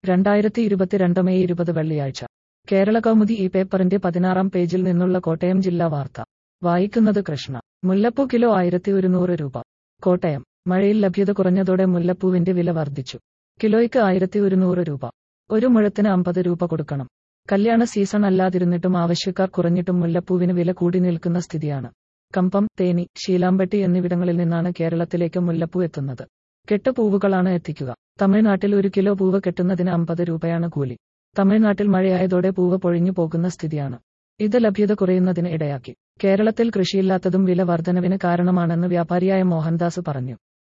രണ്ടായിരത്തി ഇരുപത്തിരണ്ട് മെയ് ഇരുപത് വെള്ളിയാഴ്ച കേരള കൗമുദി ഈ പേപ്പറിന്റെ പതിനാറാം പേജിൽ നിന്നുള്ള കോട്ടയം ജില്ലാ വാർത്ത വായിക്കുന്നത് കൃഷ്ണ മുല്ലപ്പൂ കിലോ ആയിരത്തി ഒരുന്നൂറ് രൂപ കോട്ടയം മഴയിൽ ലഭ്യത കുറഞ്ഞതോടെ മുല്ലപ്പൂവിന്റെ വില വർദ്ധിച്ചു കിലോയ്ക്ക് ആയിരത്തി ഒരുന്നൂറ് രൂപ ഒരു മുഴത്തിന് അമ്പത് രൂപ കൊടുക്കണം കല്യാണ സീസൺ അല്ലാതിരുന്നിട്ടും ആവശ്യക്കാർ കുറഞ്ഞിട്ടും മുല്ലപ്പൂവിന് വില കൂടി നിൽക്കുന്ന സ്ഥിതിയാണ് കമ്പം തേനി ശീലാമ്പട്ടി എന്നിവിടങ്ങളിൽ നിന്നാണ് കേരളത്തിലേക്ക് മുല്ലപ്പൂ എത്തുന്നത് കെട്ടുപൂവുകളാണ് എത്തിക്കുക തമിഴ്നാട്ടിൽ ഒരു കിലോ പൂവ് കെട്ടുന്നതിന് അമ്പത് രൂപയാണ് കൂലി തമിഴ്നാട്ടിൽ മഴയായതോടെ പൂവ് പൊഴിഞ്ഞു പോകുന്ന സ്ഥിതിയാണ് ഇത് ലഭ്യത കുറയുന്നതിന് ഇടയാക്കി കേരളത്തിൽ കൃഷിയില്ലാത്തതും വില വർധനവിന് കാരണമാണെന്ന് വ്യാപാരിയായ മോഹൻദാസ് പറഞ്ഞു